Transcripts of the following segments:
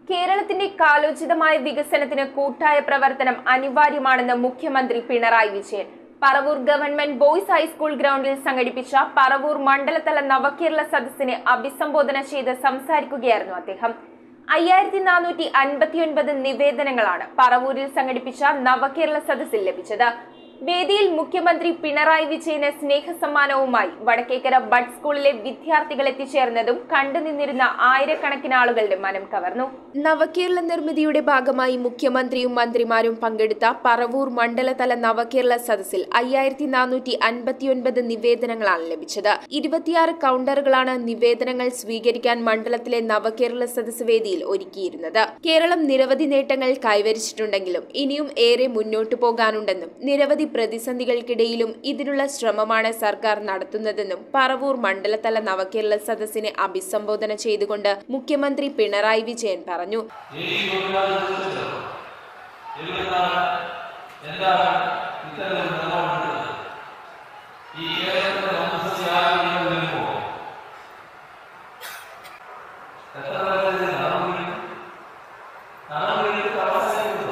കേരളത്തിന്റെ കാലോചിതമായ വികസനത്തിന് കൂട്ടായ പ്രവർത്തനം അനിവാര്യമാണെന്ന് മുഖ്യമന്ത്രി Pinarayi Vijayan Paravur government boys high school ഗ്രൗണ്ടിൽ സംഘടിപ്പിച്ച പറവൂർ മണ്ഡലതല നവകേരള സദസ്സിനെ അഭിസംബോധന ചെയ്ത് സംസാരിക്കുകയായിരുന്നു അദ്ദേഹം അയ്യായിരത്തി നാനൂറ്റി അൻപത്തിയൊൻപത് നിവേദനങ്ങളാണ് പറവൂരിൽ സംഘടിപ്പിച്ച നവകേരള സദസ്സിൽ ലഭിച്ചത് വേദിയിൽ മുഖ്യമന്ത്രി പിണറായി വിജയന് സ്നേഹസമ്മാനവുമായി വടക്കേക്കര ബഡ് സ്കൂളിലെ വിദ്യാർത്ഥികൾ എത്തിച്ചേർന്നതും കണ്ടുനിന്നിരുന്ന ആയിരക്കണക്കിന് ആളുകളുടെ മനം കവർന്നു നവകേരള നിർമ്മിതിയുടെ ഭാഗമായി മുഖ്യമന്ത്രിയും മന്ത്രിമാരും പങ്കെടുത്ത പറവൂർ മണ്ഡലതല നവകേരള സദസ്സിൽ അയ്യായിരത്തി നാനൂറ്റി അൻപത്തിയൊൻപത് നിവേദനങ്ങളാണ് ലഭിച്ചത് ഇരുപത്തിയാറ് കൗണ്ടറുകളാണ് നിവേദനങ്ങൾ സ്വീകരിക്കാൻ മണ്ഡലത്തിലെ നവകേരള സദസ് വേദിയിൽ ഒരുക്കിയിരുന്നത് കേരളം നിരവധി നേട്ടങ്ങൾ കൈവരിച്ചിട്ടുണ്ടെങ്കിലും ഇനിയും ഏറെ മുന്നോട്ടു പോകാനുണ്ടെന്നും നിരവധി പ്രതിസന്ധികൾക്കിടയിലും ഇതിനുള്ള ശ്രമമാണ് സർക്കാർ നടത്തുന്നതെന്നും പറവൂർ മണ്ഡലതല നവകേരള സദസ്സിനെ അഭിസംബോധന ചെയ്തുകൊണ്ട് മുഖ്യമന്ത്രി പിണറായി വിജയൻ പറഞ്ഞു ഈ കേരളത്തിന്റെ സമസ്യയായി വരുമ്പോ എത്ര പേര് നടന്നു നടന്നു അവസ്ഥയുണ്ടോ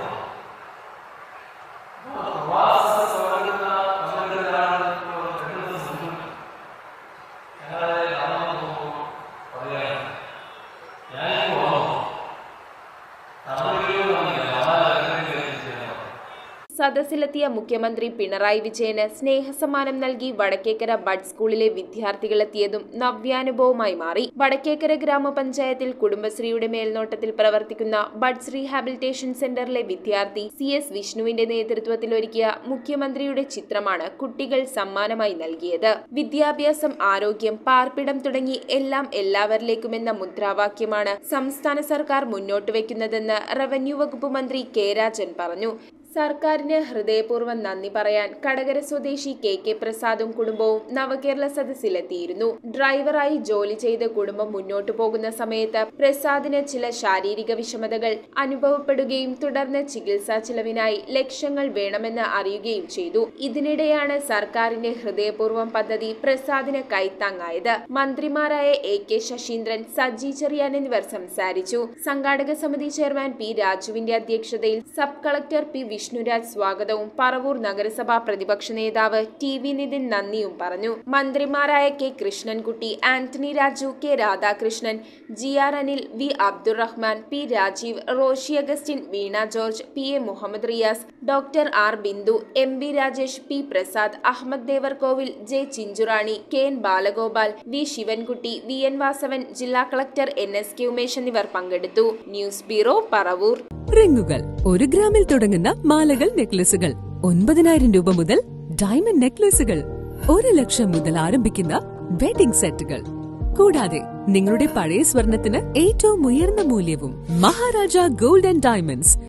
പ്രവാസ തുടങ്ങുന്ന പന്ത്രണ്ടാണ് രണ്ട് ദിവസം ഞങ്ങളെ കാണാൻ പോകുമ്പോൾ പറയാം ഞാൻ പോകുന്നു നടന്നു വന്നില്ല അതാണ് ചെയ്യണം സദസ്സിലെത്തിയ മുഖ്യമന്ത്രി പിണറായി വിജയന് സ്നേഹസമ്മാനം നൽകി വടക്കേക്കര ബഡ് സ്കൂളിലെ വിദ്യാർത്ഥികളെത്തിയതും നവ്യാനുഭവമായി മാറി വടക്കേക്കര ഗ്രാമപഞ്ചായത്തിൽ കുടുംബശ്രീയുടെ മേൽനോട്ടത്തിൽ പ്രവർത്തിക്കുന്ന ബഡ്സ് റീഹാബിലിറ്റേഷൻ സെന്ററിലെ വിദ്യാർത്ഥി സി എസ് വിഷ്ണുവിന്റെ നേതൃത്വത്തിൽ ഒരുക്കിയ മുഖ്യമന്ത്രിയുടെ ചിത്രമാണ് കുട്ടികൾ സമ്മാനമായി നൽകിയത് വിദ്യാഭ്യാസം ആരോഗ്യം പാർപ്പിടം തുടങ്ങി എല്ലാം എല്ലാവരിലേക്കുമെന്ന മുദ്രാവാക്യമാണ് സംസ്ഥാന സർക്കാർ മുന്നോട്ട് വയ്ക്കുന്നതെന്ന് റവന്യൂ വകുപ്പ് മന്ത്രി കെ രാജൻ പറഞ്ഞു സർക്കാരിന് ഹൃദയപൂർവ്വം നന്ദി പറയാൻ കടകര സ്വദേശി കെ കെ പ്രസാദും കുടുംബവും നവകേരള സദസ്സിലെത്തിയിരുന്നു ഡ്രൈവറായി ജോലി ചെയ്ത് കുടുംബം മുന്നോട്ടു പോകുന്ന സമയത്ത് പ്രസാദിന് ചില ശാരീരിക വിഷമതകൾ അനുഭവപ്പെടുകയും തുടർന്ന് ചികിത്സാ ചിലവിനായി ലക്ഷങ്ങൾ വേണമെന്ന് അറിയുകയും ചെയ്തു ഇതിനിടെയാണ് സർക്കാരിന്റെ ഹൃദയപൂർവ്വം പദ്ധതി പ്രസാദിന് കൈത്താങ്ങായത് മന്ത്രിമാരായ എ കെ ശശീന്ദ്രൻ സജി ചെറിയാൻ എന്നിവർ സംസാരിച്ചു സംഘാടക സമിതി ചെയർമാൻ പി രാജുവിന്റെ അധ്യക്ഷതയിൽ സബ് കളക്ടർ പി വിഷ്ണുരാജ് സ്വാഗതവും പറവൂർ നഗരസഭാ പ്രതിപക്ഷ നേതാവ് ടി വി നിതിൻ നന്ദിയും പറഞ്ഞു മന്ത്രിമാരായ K Krishnankutty Antony Raju K Radhakrishnan G R Anil V Abdurahiman P Rajeev Roshi Augustine Veena George P A Muhammad Riyas doctor R Bindu M B Rajesh P Prasad Ahamed Devarkovil J Chinchurani K N Balagopal V Sivankutty V N Vasavan ജില്ലാ collector N S K Umesh എന്നിവർ പങ്കെടുത്തു ന്യൂസ് ബ്യൂറോ പറവൂർ റിങ്ങുകൾ ഒരു ഗ്രാമിൽ തുടങ്ങുന്ന മാലകൾ നെക്ലസുകൾ ഒൻപതിനായിരം രൂപ മുതൽ ഡയമണ്ട് നെക്ലസുകൾ ഒരു ലക്ഷം മുതൽ ആരംഭിക്കുന്ന വെഡിംഗ് സെറ്റുകൾ കൂടാതെ നിങ്ങളുടെ പഴയ സ്വർണത്തിന് ഏറ്റവും ഉയർന്ന മൂല്യവും മഹാരാജ ഗോൾഡ് ആൻഡ് ഡയമണ്ട്സ്